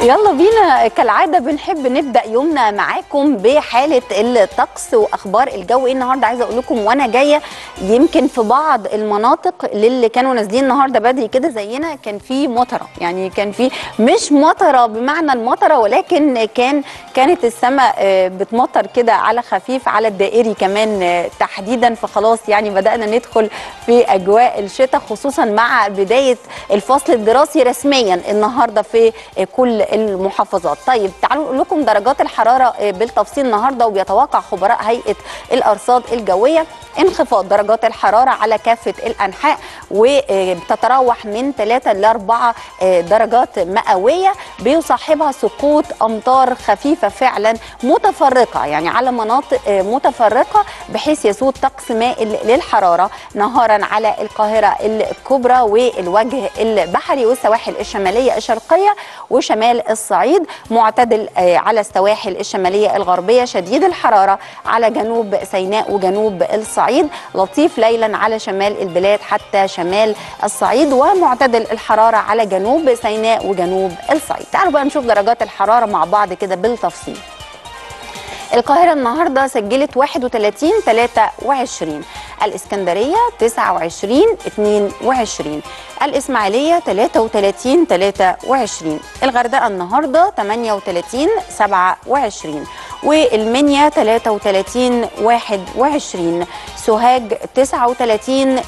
يلا بينا كالعادة بنحب نبدأ يومنا معاكم بحالة الطقس وأخبار الجو إيه النهاردة عايزة أقول لكم وأنا جاية يمكن في بعض المناطق اللي كانوا نازلين النهاردة بدري كده زينا كان في مطرة يعني كان في مش مطرة بمعنى المطرة ولكن كان كانت السماء آه، بتمطر كده على خفيف على الدائري كمان آه، تحديدا فخلاص يعني بدأنا ندخل في أجواء الشتاء خصوصا مع بداية الفصل الدراسي رسميا النهارده في كل المحافظات طيب تعالوا نقول لكم درجات الحراره بالتفصيل النهارده وبيتوقع خبراء هيئه الارصاد الجويه انخفاض درجات الحراره على كافه الانحاء وتتراوح من 3 ل 4 درجات مئويه بيصاحبها سقوط امطار خفيفه فعلا متفرقه يعني على مناطق متفرقه بحيث يسود طقس مائل للحراره نهارا على القاهره الكبرى والوجه البحري والسواحل الشماليه الشرقيه وشمال الصعيد معتدل آه، على السواحل الشماليه الغربيه شديد الحراره على جنوب سيناء وجنوب الصعيد لطيف ليلا على شمال البلاد حتى شمال الصعيد ومعتدل الحراره على جنوب سيناء وجنوب الصعيد تعالوا بقى نشوف درجات الحراره مع بعض كده بالتفصيل القاهرة النهاردة سجلت 31 23 الإسكندرية 29 22 الإسماعيلية 33 23 الغردقة النهاردة 38 27 والمنيا 33 21 سوهاج 39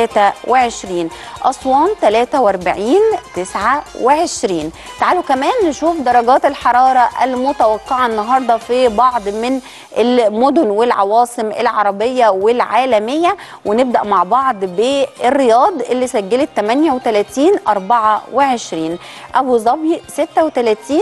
23 أسوان 43 29 تعالوا كمان نشوف درجات الحرارة المتوقعة النهاردة في بعض من المدن والعواصم العربية والعالمية ونبدأ مع بعض بالرياض اللي سجلت 38 24 أبو ظبي 36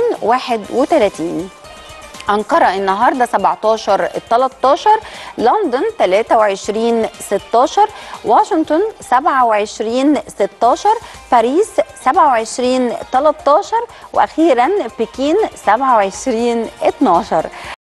31 أنقرة النهاردة 17 13 لندن 23 16 واشنطن 27 16 باريس 27 13 وأخيرا بكين 27 12